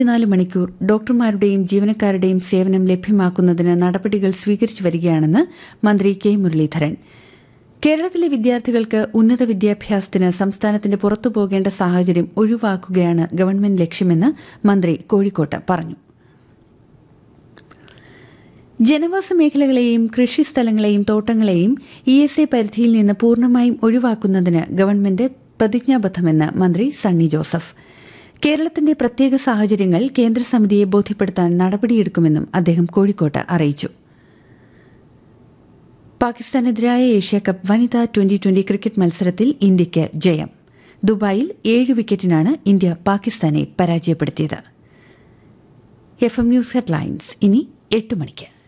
നാല് മണിക്കൂർ ഡോക്ടർമാരുടെയും ജീവനക്കാരുടെയും സേവനം ലഭ്യമാക്കുന്നതിന് നടപടികൾ സ്വീകരിച്ചു വരികയാണെന്ന് മന്ത്രി കെ മുരളീധരൻ കേരളത്തിലെ വിദ്യാർത്ഥികൾക്ക് ഉന്നത വിദ്യാഭ്യാസത്തിന് സംസ്ഥാനത്തിന്റെ പുറത്തു പോകേണ്ട സാഹചര്യം ഒഴിവാക്കുകയാണ് ഗവൺമെന്റ് ലക്ഷ്യമെന്ന് മന്ത്രി കോഴിക്കോട്ട് പറഞ്ഞു ജനവാസ മേഖലകളെയും കൃഷിസ്ഥലങ്ങളെയും തോട്ടങ്ങളെയും ഇ എസ് എ പരിധിയിൽ നിന്ന് പൂർണ്ണമായും ഒഴിവാക്കുന്നതിന് ഗവൺമെന്റ് പ്രതിജ്ഞാബദ്ധമെന്ന് മന്ത്രി സണ്ണി ജോസഫ് കേരളത്തിന്റെ പ്രത്യേക സാഹചര്യങ്ങൾ കേന്ദ്രസമിതിയെ ബോധ്യപ്പെടുത്താൻ നടപടിയെടുക്കുമെന്നും അദ്ദേഹം കോഴിക്കോട്ട് അറിയിച്ചു പാകിസ്ഥാനെതിരായ ഏഷ്യാകപ്പ് വനിതാ ട്വന്റി ട്വന്റി ക്രിക്കറ്റ് മത്സരത്തിൽ ഇന്ത്യയ്ക്ക് ജയം ദുബായിൽ ഏഴ് വിക്കറ്റിനാണ് ഇന്ത്യ പാകിസ്ഥാനെ പരാജയപ്പെടുത്തിയത് എഫ് എം ന്യൂസ് ഹെഡ്ലൈൻസ് ഇനി എട്ട് മണിക്ക്